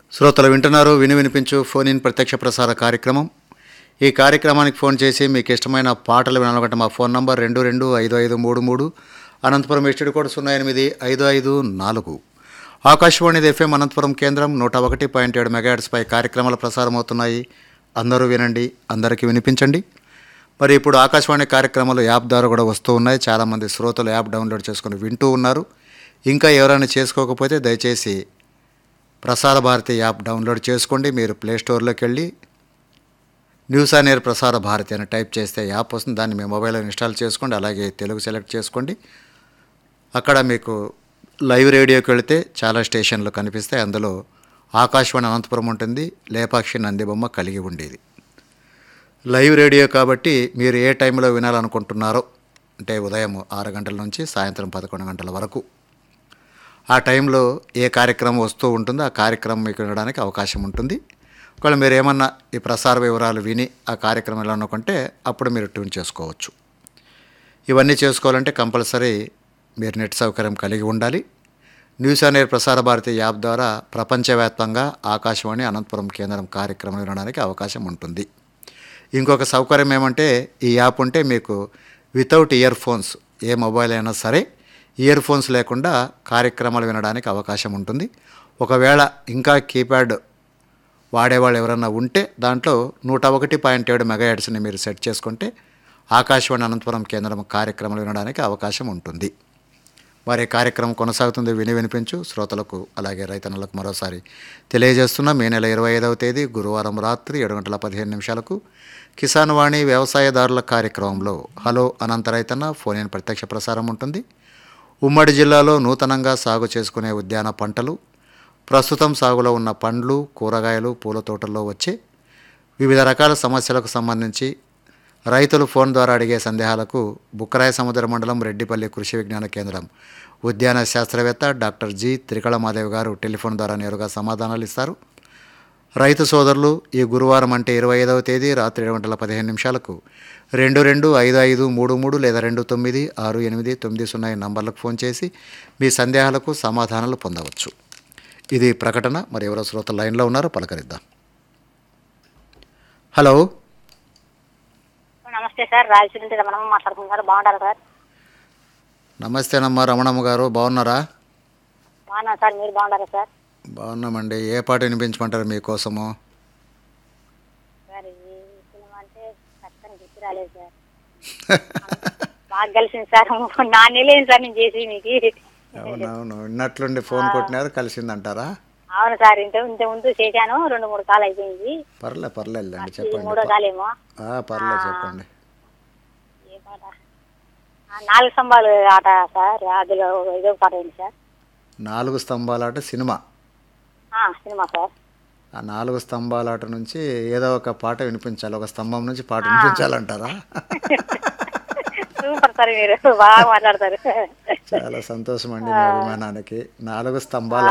శ్రోతలు వింటున్నారు విని వినిపించు ఫోన్ ఇన్ ప్రత్యక్ష ప్రసార కార్యక్రమం ఈ కార్యక్రమానికి ఫోన్ చేసి మీకు ఇష్టమైన పాటలు వినాలనుకుంటే మా ఫోన్ నంబర్ రెండు రెండు ఐదు ఐదు మూడు మూడు అనంతపురం ఎస్టీడీ కోడ్ సున్నా ఎనిమిది ఐదు ఐదు నాలుగు ఆకాశవాణి ఎఫ్ఎం అనంతపురం కేంద్రం నూట ఒకటి పాయింట్ ఏడు మెగాహెడ్స్పై కార్యక్రమాలు ప్రసారం అవుతున్నాయి అందరూ వినండి అందరికీ వినిపించండి మరి ఇప్పుడు ఆకాశవాణి కార్యక్రమాలు యాప్ ద్వారా కూడా వస్తూ ఉన్నాయి చాలామంది శ్రోతలు యాప్ డౌన్లోడ్ చేసుకుని వింటూ ఉన్నారు ఇంకా ఎవరైనా చేసుకోకపోతే దయచేసి ప్రసార భారతి యాప్ డౌన్లోడ్ చేసుకోండి మీరు ప్లే స్టోర్లోకి వెళ్ళి న్యూస్ ఆన్ ఎయిర్ ప్రసార భారతి అని టైప్ చేస్తే యాప్ వస్తుంది దాన్ని మీ మొబైల్లో ఇన్స్టాల్ చేసుకోండి అలాగే తెలుగు సెలెక్ట్ చేసుకోండి అక్కడ మీకు లైవ్ రేడియోకి వెళితే చాలా స్టేషన్లు కనిపిస్తాయి అందులో ఆకాశవాణి అనంతపురం ఉంటుంది లేపాక్షి నందిబొమ్మ కలిగి ఉండేది లైవ్ రేడియో కాబట్టి మీరు ఏ టైంలో వినాలనుకుంటున్నారో అంటే ఉదయం ఆరు గంటల నుంచి సాయంత్రం పదకొండు గంటల వరకు ఆ టైంలో ఏ కార్యక్రమం వస్తూ ఉంటుందో ఆ కార్యక్రమం మీకు వినడానికి అవకాశం ఉంటుంది ఒకవేళ మీరు ఏమన్నా ఈ ప్రసార వివరాలు విని ఆ కార్యక్రమం ఎలా అనుకుంటే అప్పుడు మీరు ట్యూన్ చేసుకోవచ్చు ఇవన్నీ చేసుకోవాలంటే కంపల్సరీ మీరు నెట్ సౌకర్యం కలిగి ఉండాలి న్యూస్ అనే ప్రసార భారతి యాప్ ద్వారా ప్రపంచవ్యాప్తంగా ఆకాశవాణి అనంతపురం కేంద్రం కార్యక్రమం వినడానికి అవకాశం ఉంటుంది ఇంకొక సౌకర్యం ఏమంటే ఈ యాప్ ఉంటే మీకు వితౌట్ ఇయర్ ఫోన్స్ ఏ మొబైల్ అయినా సరే ఇయర్ ఫోన్స్ లేకుండా కార్యక్రమాలు వినడానికి అవకాశం ఉంటుంది ఒకవేళ ఇంకా కీప్యాడ్ వాడేవాళ్ళు ఎవరన్నా ఉంటే దాంట్లో నూట ఒకటి పాయింట్ ఏడు మెగాహెడ్స్ని మీరు సెట్ చేసుకుంటే ఆకాశవాణి అనంతపురం కేంద్రం కార్యక్రమాలు వినడానికి అవకాశం ఉంటుంది వారి కార్యక్రమం కొనసాగుతుంది విని వినిపించు శ్రోతలకు అలాగే రైతన్నలకు మరోసారి తెలియజేస్తున్న మే నెల ఇరవై ఐదవ తేదీ గురువారం రాత్రి ఏడు గంటల పదిహేను నిమిషాలకు కిసాన్ వాణి వ్యవసాయదారుల కార్యక్రమంలో హలో అనంత రైతన్న ఫోన్ ఇన్ ప్రత్యక్ష ప్రసారం ఉంటుంది ఉమ్మడి జిల్లాలో నూతనంగా సాగు చేసుకునే ఉద్యాన పంటలు ప్రస్తుతం సాగులో ఉన్న పండ్లు కూరగాయలు పూల తోటల్లో వచ్చే వివిధ రకాల సమస్యలకు సంబంధించి రైతులు ఫోన్ ద్వారా అడిగే సందేహాలకు బుక్కరాయ సముద్ర మండలం రెడ్డిపల్లి కృషి విజ్ఞాన కేంద్రం ఉద్యాన శాస్త్రవేత్త డాక్టర్ జి త్రికళ మాదేవ్ గారు టెలిఫోన్ ద్వారా నేరుగా సమాధానాలు ఇస్తారు రైతు సోదరులు ఈ గురువారం అంటే ఇరవై ఐదవ తేదీ రాత్రి ఏడు గంటల పదిహేను నిమిషాలకు రెండు రెండు ఐదు ఐదు మూడు మూడు లేదా రెండు తొమ్మిది ఆరు ఎనిమిది తొమ్మిది సున్నా ఈ నంబర్లకు ఫోన్ చేసి మీ సందేహాలకు సమాధానాలు పొందవచ్చు ఇది ప్రకటన మరి ఎవరో శ్రోత లైన్లో ఉన్నారో పలకరిద్దాం హలో నమస్తే సార్ రాయచూరు నుంచి రమణమ్మ మాట్లాడుతున్నారు బాగుంటారు సార్ నమస్తేనమ్మా రమణమ్మ గారు బాగున్నారా బాగున్నా సార్ మీరు బాగుంటారా సార్ బాగున్నామండి ఏ పాట వినిపించమంటారు మీకోసము సార్ ఈ సినిమా అంటే ఖచ్చితంగా గుర్తు రాలేదు సార్ బాగా కలిసింది సార్ నా నెలేదు సార్ నేను చేసి మీకు అవునవును విన్నట్లుండి ఫోన్ కొట్టినారు కలిసిందంటారా అవును సార్ ఇంత ఇంత ముందు చేశాను రెండు మూడు కాలు అయిపోయింది పర్లే పర్లేదులేండి ఇది చెప్పండి మూడో కాలేమో ఆ, పర్లేదు చెప్పండి ఏ పాట ఆ, నాలుగు స్తంభాలు ఆట సార్ అందులో ఏదో పాట ఏంటి సార్ నాలుగు స్తంభాలాట సినిమా ఆ, సినిమా సార్ ఆ నాలుగు స్తంభాలాట నుంచి ఏదో ఒక పాట వినిపించాలి ఒక స్తంభం నుంచి పాట వినిపించాలంటారా సూపర్ సార్ మీరు బాగా మాట్లాడతారు చాలా సంతోషం అండి మీ అభిమానానికి నాలుగు స్తంభాలు